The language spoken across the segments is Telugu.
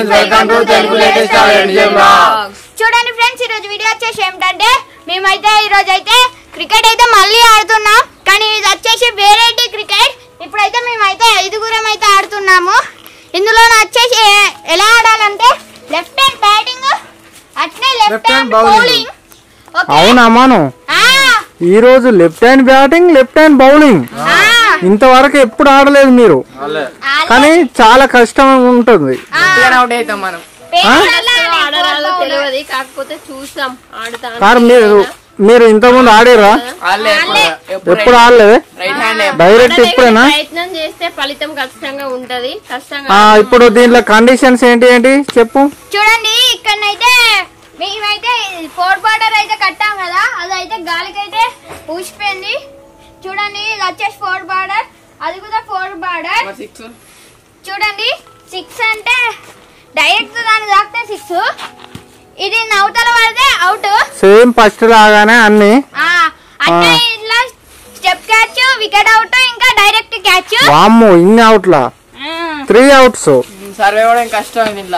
Friends welcome to Telugu latest blogs చూడండి ఫ్రెండ్స్ ఈరోజు వీడియో వచ్చేసి ఏమిటంటే మేమైతే ఈరోజు అయితే క్రికెట్ అయితే మళ్ళీ ఆడుతున్నాం కానీ ఇది వచ్చేసి వెరైటీ క్రికెట్ ఇప్పుడైతే మేమైతే ఐదుగురం అయితే ఆడుతున్నాము ఇందులో వచ్చేసి ఏ- ఎలా ఆడాలంటే లెఫ్ట్ హ్యాండ్ బ్యాటింగ్ అట్నే left Left hand hand bowling. Bowling అవునా మాను ఈ రోజు left hand batting left hand bowling ఇంతవరకు ఎప్పుడు ఆడలేదు మీరు కానీ చాలా కష్టం ఉంటుంది అవుట్ అవుతాం మనం ఆడరాదో తెలియదు కాకపోతే చూసాం ఆడుతా సార్ మీరు మీరు ఇంతకుముందు ఆడిరా వాళ్ళే ఎప్పుడు ఆడలేదు రైట్ హ్యాండ్ డైరెక్ట్ ఇప్పుడేనా ప్రయత్నం చేస్తే ఫలితం ఖచ్చితంగా ఉంటది ఆ, కష్టంగా ఇప్పుడు దీంట్లో కండిషన్స్ ఏంటి ఏంటి చెప్పు చూడండి ఇక్కడనైతే మేమైతే ఫోర్ బార్డర్ అయితే కట్టాం కదా అదైతే గాలికైతే ఊసిపోయింది చూడండి ఇది వచ్చేసి ఫోర్ బార్డర్ అది కూడా ఫోర్ బార్డర్ సిక్స్ చూడండి సిక్స్ అంటే డైరెక్ట్ దాన్ని తాకితే సిక్స్ ఇది నవతల పడితే అవుట్ సేమ్ ఫస్ట్ లాగానే అన్ని అంటే ఇట్లా స్టెప్ క్యాచ్ వికెట్ అవుట్ ఇంకా డైరెక్ట్ క్యాచ్ వామ్మో ఇన్ని అవుట్లా త్రీ అవుట్స్ సర్వే కూడా కష్టం దీంట్లో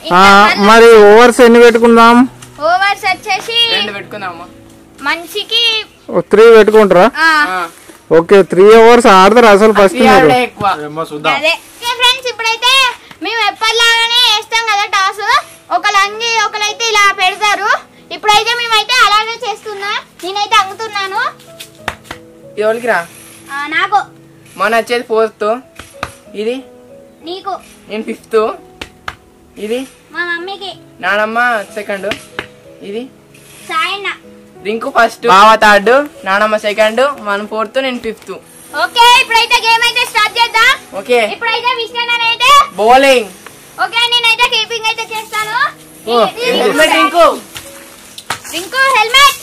మరి ఓవర్స్ ఎన్ని పెట్టుకుందాం ఓవర్స్ వచ్చేసి రెండు పెట్టుకుందామా మనిషికి త్రీ పెట్టుకుంటారా ఆ, ఓకే త్రీ అవర్స్ ఆడతారు అసలు ఫస్ట్ మీరు ఎక్కువ అదే ఫ్రెండ్స్ ఇప్పుడైతే మేము ఎప్పటిలాగానే వేస్తాం కదా టాస్ ఒకళ్ళు అంగి ఒకరైతే ఇలా పెడతారు ఇప్పుడైతే మేమైతే అలాగే చేస్తున్నా నేనైతే అంగుతున్నాను ఎవరికి రా ఆ, నాకు మన వచ్చేది ఫోర్త్ ఇది నీకు నేను ఫిఫ్త్ ఇది మా మమ్మీకి నానమ్మ సెకండ్ ఇది సాయన్న రింకు ఫస్ట్ బావ థర్డ్ నానమ్మ సెకండ్ మనం ఫోర్త్ నేను ఫిఫ్త్ ఓకే ఇప్పుడైతే గేమ్ అయితే స్టార్ట్ చేద్దాం ఓకే ఇప్పుడైతే విష్ణు అయితే బౌలింగ్ ఓకే నేనైతే కీపింగ్ అయితే చేస్తాను ఓ helmet Rinku Rinku helmet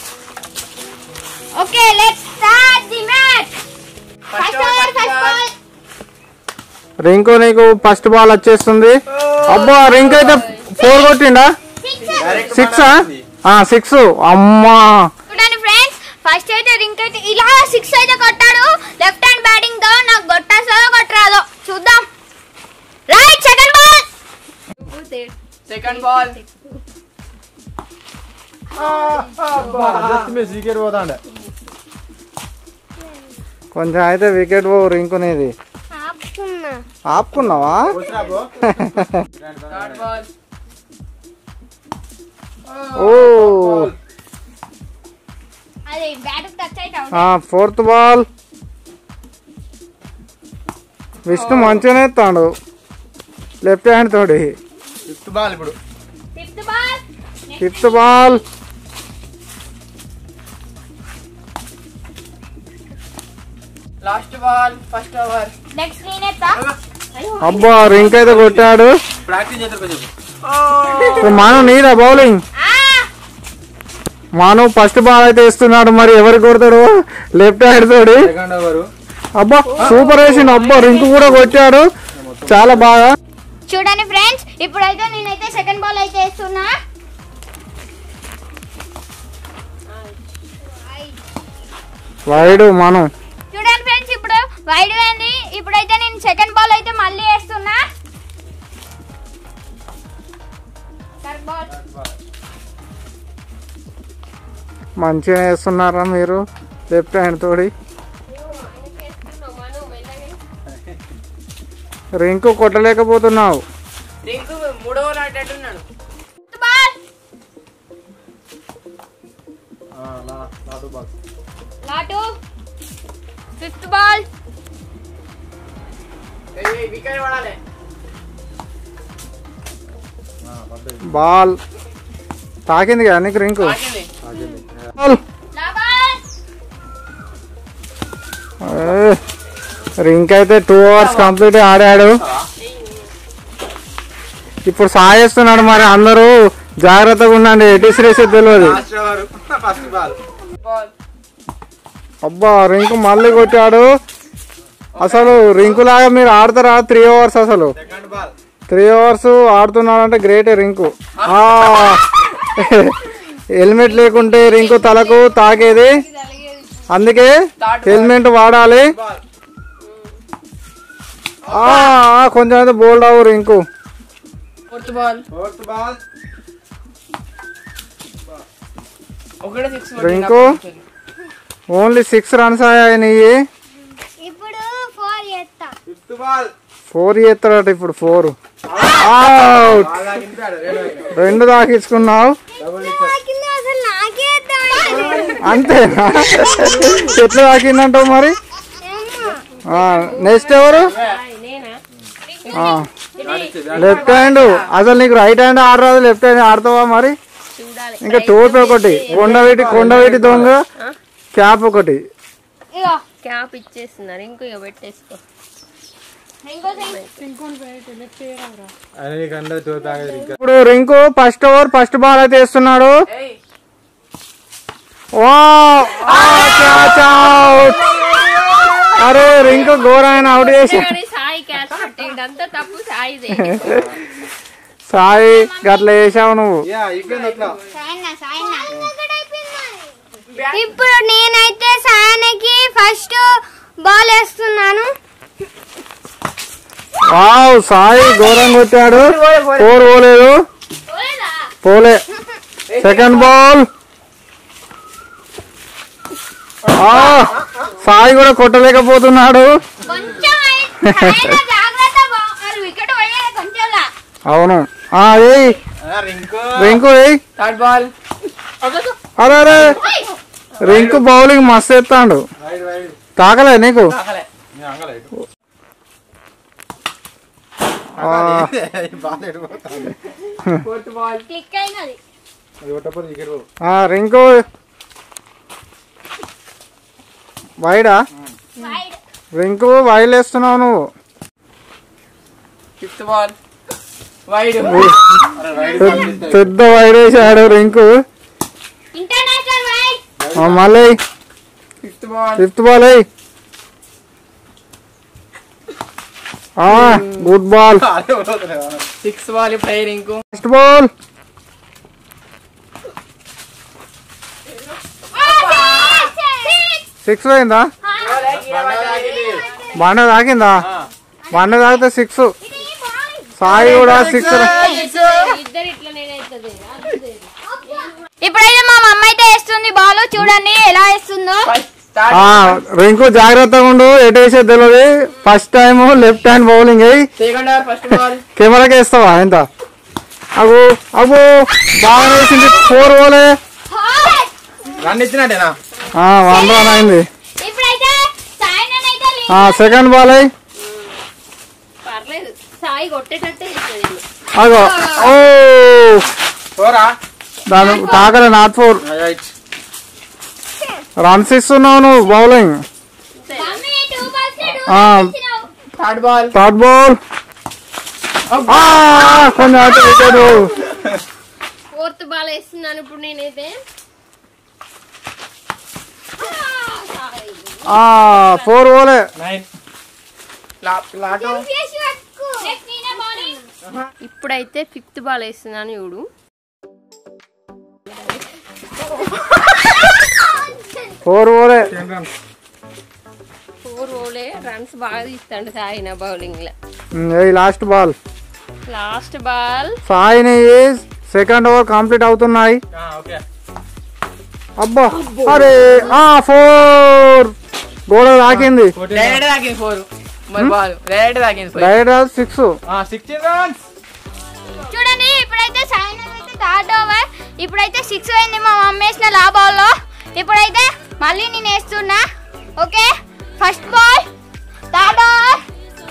okay let's start the match first over first ball Rinku నీకు ఫస్ట్ బాల్ వచ్చేస్తుంది అబ్బా రింక్ అయితే ఫోర్ కొట్టిండా సిక్స్ సిక్స్ అమ్మా చూడండి ఫ్రెండ్స్ ఫస్ట్ అయితే రింక్ అయితే ఇలా సిక్స్ అయితే కొట్టాడు లెఫ్ట్ హ్యాండ్ బ్యాటింగ్ తో నాకు కొట్టేస్తుందో కొట్టరాదో చూద్దాం right second ball second ball కొంచెం అయితే వికెట్ పో రింకునేది ఆపుకున్నావా థర్డ్ బాల్ ఓ అది బ్యాట్ టచ్ అయితే ఫోర్త్ బాల్ విష్ణు మంచిగానే ఎత్తాడు లెఫ్ట్ హ్యాండ్ తోడి fifth ball fifth ball last ball first over next నేనేస్తా అబ్బా రింక్ అయితే కొట్టాడు ఇప్పుడు మాను నీదా బౌలింగ్ మాను ఫస్ట్ బాల్ అయితే ఇస్తున్నాడు మరి ఎవరికి కొడతాడు లెఫ్ట్ హ్యాండ్ తోడి అబ్బా సూపర్ వేసిండు అబ్బా రింక్ కూడా కొట్టాడు చాలా బాగా చూడండి ఫ్రెండ్స్ ఇప్పుడైతే నేనైతే సెకండ్ బాల్ అయితే వేస్తున్నా వైడ్ మాను చూడండి ఫ్రెండ్స్ ఇప్పుడు వైడ్ అయింది ఇప్పుడైతే నేను సెకండ్ బాల్ అయితే మళ్ళీ వేస్తున్నా థర్డ్ బాల్ మంచిగా వేస్తున్నారా మీరు లెఫ్ట్ హ్యాండ్ తోడి రింకు కొట్టలేకపోతున్నావు రింకు మూడో ఓవర్ ఆడేటట్టున్నాడు ఫిఫ్త్ బాల్ లాటు ఫిఫ్త్ బాల్ వికెట్ పడాలి బాల్ తాకింది కదా నీకు రింకు తాకింది బాల్ నా బాల్ ఏ, రింక్ అయితే టూ అవర్స్ కంప్లీట్ ఆడాడు ఇప్పుడు సాయేస్తున్నాడు మరి అందరూ జాగ్రత్తగా ఉండండి ఎటు శ్రేసి తెలియదు బాల్ అబ్బా రింకు మళ్ళీ కొట్టాడు అసలు రింకు లాగా మీరు ఆడతారా త్రీ అవర్స్ అసలు త్రీ అవర్స్ ఆడుతున్నాడంటే గ్రేట్ రింకు ఆ, హెల్మెట్ లేకుంటే రింకు తలకు తాకేది అందుకే హెల్మెట్ వాడాలి ఆ, ఆ, కొంచెం అయితే బోల్డ్ అవ్వరు ఇంకు ఫోర్త్ బాల్ ఫోర్త్ బాల్ ఒకటే six Rinku? Only six runs అయ్యాయి ఇప్పుడు ఫోర్ చేస్తా ఫిఫ్త్ బాల్ ఫోర్ చేస్తాడట ఇప్పుడు ఫోర్ అవుట్ రెండు దాకించుకున్నావు అసలు నాకే అంతేనా ఎట్లా తాకిందంటావు మరి నెక్స్ట్ ఎవరు నేనా లెఫ్ట్ హ్యాండ్ అసలు నీకు రైట్ హ్యాండ్ ఆడరాదు లెఫ్ట్ హ్యాండ్ ఆడతావా మరి చూడాలి ఇంకా టోపీ ఒకటి కొండవీటి కొండవీటి దొంగ క్యాప్ ఒకటి ఇగో క్యాప్ ఇచ్చేస్తున్నారు ఇంకో ఇక పెట్టేసుకో ఇంకో ఇప్పుడు Rinku first over first ball అయితే వేస్తున్నాడు ఏయ్ వా ఆ, catch out. అరే రింకు ఘోరమైన అవుట్ చేసి కానీ సాయి క్యాచ్ పట్టేయండి అంతా తప్పు సాయిదే సాయి గట్ల వేసావు నువ్వు సాయన్న సాయన్న ఇప్పుడు నేనైతే సాయనకి ఫస్ట్ బాల్ వేస్తున్నాను వావ్ సాయి ఘోరం కొట్టాడు ఫోర్ పోలేదు పోలే సెకండ్ బాల్ ఆ, సాయి కూడా కొట్టలేకపోతున్నాడు కొంచెం అయి- సాయన్న జాగ్రత్త వికెట్ పోయేది కొంచెం అవును ఆ ఏయ్ రింకు ఏయ్ థర్డ్ బాల్ అరే అరే రింకు బౌలింగ్ మస్తు ఎత్తాడు తాకలే నీకు తాకలే ఆ, ఫోర్త్ బాల్ క్లిక్ అయినది ఆ, రింకు వైడా వైడ్ రింకు వైడ్ వేస్తున్నావు నువ్వు ఫిఫ్త్ బాల్ వైడ్ పెద్ద- పెద్ద వైడ్ వేసాడు రింకు ఇంటర్నేషనల్ వైడ్ ఆ, మళ్ళీ ఫిఫ్త్ బాల్ ఫిఫ్త్ బాల్ అయ్యి గుడ్ బాల్ సిక్స్ బాల్ ఇప్పుడు అయ్యి రింకు ఫస్ట్ బాల్ సిక్స్ పోయిందా బండ తాకిందా బండ తాకితే సిక్స్ సాయి కూడా సిక్స్ ఇద్దరు ఇట్లా నేనైతుంది ఇప్పుడైతే మా మమ్మ అయితే వేస్తుంది బాల్ చూడండి ఎలా వేస్తుందో ఫస్ట్ స్టార్ట్ రింకు జాగ్రత్తగా ఉండు ఎటు వేసేది తెలియదు first time left hand bowling అయ్యి సెకండ్ ఓవర్ ఫస్ట్ బాల్ కెమెరాకి వేస్తావా ఎంత అగు అగు బాగా వేసింది ఫోర్ పోలే రన్ ఇచ్చినట్టేనా వన్ రన్ అయింది ఇప్పుడైతే సాయనైతే lead సెకండ్ బాల్ అయ్యి పర్లేదు సాయి కొట్టేటట్టే ఇస్తుంది అగో ఓ ఫోరా దాని తాకలే నాట్ ఫోర్ రన్స్ ఇస్తున్నావు నువ్వు bowling mummy two balls two ఆ, ఇచ్చినావు. థర్డ్ బాల్ థర్డ్ బాల్ కొంచెం అటు వికెట్ ఫోర్త్ బాల్ వేస్తున్నాను ఇప్పుడు నేనైతే ఫోర్ పోలే నైన్ లాటో చేసి పట్టుకో. Next నేనే bowling. ఇప్పుడైతే ఫిఫ్త్ బాల్ వేస్తున్నాను చూడు ఫోర్ పోలే ఫోర్ ఓలే రన్స్ బాగా తీస్తాడు సాయి నా బౌలింగ్ లో ఈ లాస్ట్ బాల్ లాస్ట్ బాల్ సాయిని సెకండ్ ఓవర్ కంప్లీట్ అవుతున్నాయి ఓకే అబ్బా అరే ఆ ఫోర్ గోడ తాకింది డైరెక్ట్ తాకింది ఫోర్ మరి బాల్ డైరెక్ట్ తాకింది four direct six sixteen runs చూడండి ఇప్పుడైతే సాయన అయితే థర్డ్ ఓవర్ ఇప్పుడైతే సిక్స్ అయింది మా మమ్మీ వేసిన లా బాల్లో ఇప్పుడైతే మళ్ళీ నేను వేస్తున్నా okay first ball third over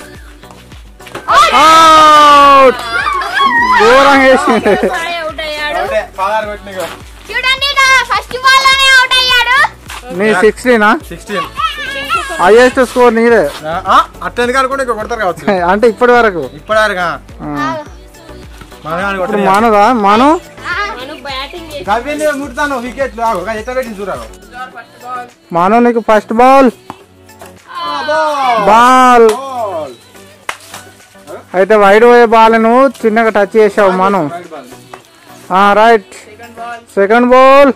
out ఘోరంగా వేసింది సాయి అవుట్ అయ్యాడు చూడండి నా ఫస్ట్ బాల్ లోనే అవుట్ అయ్యాడు నీ సిక్స్టీనా సిక్స్టీన్ హైయెస్ట్ స్కోర్ నీదే అట్టెందుకు అనుకుంటే ఇంకా కొడతారు కావచ్చు అంటే ఇప్పటి వరకు ఇప్పటివరగా ఆ. మనమే అని ఇప్పుడు కొట్టలేదు. మానుదా మాను మనం బ్యాటింగ్ చేసి కవిని ముడతాను వికెట్లు ఆగు ఒక ఎట్లా పెట్టింది చూడగా ఫస్ట్ బాల్ మాను నీకు ఫస్ట్ బాల్ బాల్ అయితే వైడ్ పోయే బాల్ నువ్వు చిన్నగా టచ్ చేసావు మనం right second ball second ball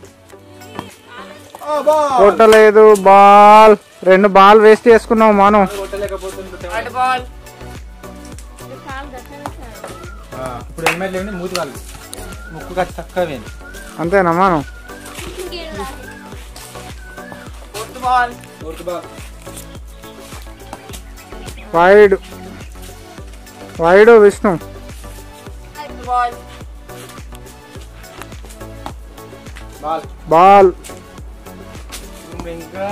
కొట్టలేదు బాల్ రెండు బాల్ వేస్ట్ చేసుకున్నావు మనం థర్డ్ బాల్ ఇప్పుడు హెల్మెట్ లేని మూతి వాళ్ళు ముక్కు ఖర్చు తక్కువ పోయింది అంతేనా మనం fourth ball fourth ball wide wide Vishnu fifth ball ball ball ఇంకా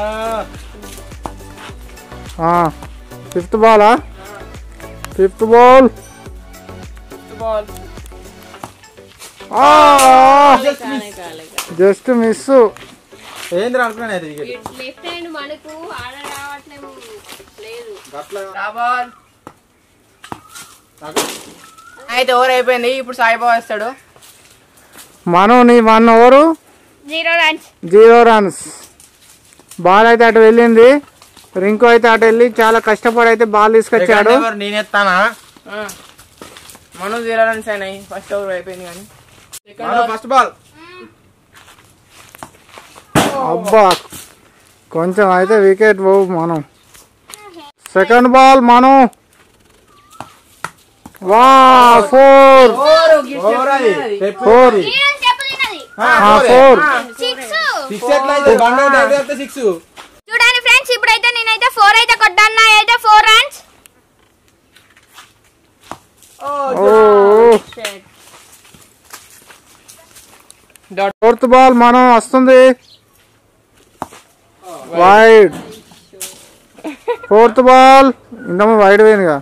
ఫిఫ్త్ బాలా fifth ball fifth ball just miss ఏంద్ర అనుకున్నాను అయితే వికెట్ లెఫ్ట్ హ్యాండ్ మనకు ఆడ రావట్లేదు లేదు అట్లా రా బాల్ అయితే ఓవర్ అయిపోయింది ఇప్పుడు సాయిబాబా వస్తాడు మనం నీ one over zero runs zero runs ball అయితే అటు వెళ్ళింది రింకు అయితే అటు వెళ్ళి చాలా కష్టపడి అయితే బాల్ తీసుకొచ్చాడు నేను ఎత్తానా ఆ. మనం జీరో రన్స్ అయినాయి ఫస్ట్ ఓవర్ అయిపోయింది కానీ సెకండ్ ఓవర్ ఫస్ట్ బాల్ అబ్బా కొంచెం అయితే వికెట్ పోవు మనం సెకండ్ బాల్ మనం వా ఫోర్ ఓవర్ అది ఫోర్ చెప్పలేనది ఫోర్ సిక్స్ సిక్స్ ఎట్లా అయితే బండి ఒకటి అయితే అయితే సిక్స్ చూడండి ఫ్రెండ్స్ ఇప్పుడైతే నేనైతే ఫోర్ అయితే కొట్టాను నా అయితే ఫోర్ రన్స్ ఓ ఫోర్త్ బాల్ మనం వస్తుంది వైడ్ ఫోర్త్ బాల్ ఇంతకు వైడ్ పోయిందిగా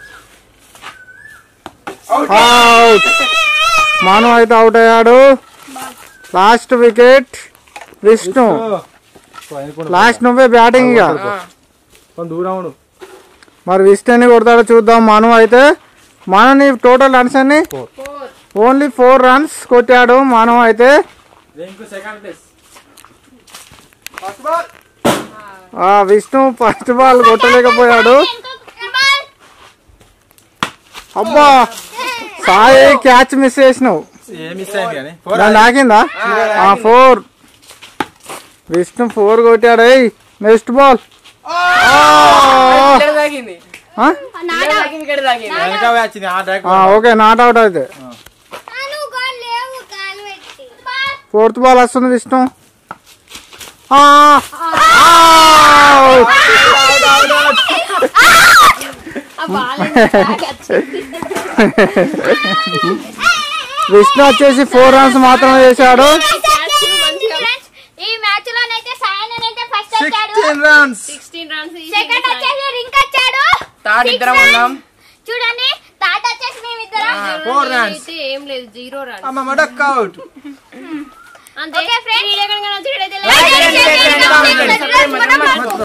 అవుట్ మనం అయితే అవుట్ అయ్యాడు లాస్ట్ వికెట్ విష్ణు లాస్ట్ నువ్వే బ్యాటింగ్ ఇక కొంచెం దూరం ఉండు మరి విష్ణు ఎన్ని కొడతాడో చూద్దాం మనం అయితే మనని టోటల్ రన్స్ అన్ని ఓన్లీ ఫోర్ రన్స్ కొట్టాడు మనం అయితే Rinku second place first ball ఆ విష్ణు ఫస్ట్ బాల్ కొట్టలేకపోయాడు అబ్బా సాయి క్యాచ్ మిస్ చేసినావు ఏం మిస్ అయింది కానీ ఫోర్ దాన్ని నాకిందా ఆ ఫోర్ విష్ణు ఫోర్ కొట్టాడు నెక్స్ట్ బాల్ ఇక్కడ తాకింది ఇక్కడ తాకింది ఇక్కడ తాకింది వెనక వచ్చింది ఆ ట్రాక్ ఓకే నాట్ అవుట్ అయితే ఫోర్త్ బాల్ వస్తుంది విష్ణు ఆ, out. ఆ బాల్ విష్ణు వచ్చేసి ఫోర్ రన్స్ మాత్రమే చేశాడు ఈ మ్యాచ్ లోనైతే సాయన్ అయితే ఫస్ట్ వచ్చాడు sixteen runs sixteen runs second వచ్చేసి రింక్ వచ్చాడు థర్డ్ ఇద్దరం ఉన్నాం చూడండి తాత వచ్చేసి మేమిద్దరం four runs. అయితే ఏం లేదు జీరో రన్ అమ్మ డక్ అవుట్ అంతే ఓకే ఫ్రెండ్స్ వీడియో కనుక నచ్చినట్లయితే Like చేయండి, share చేయండి, comment చేయండి, subscribe చేయడం మర్చిపోవద్దు.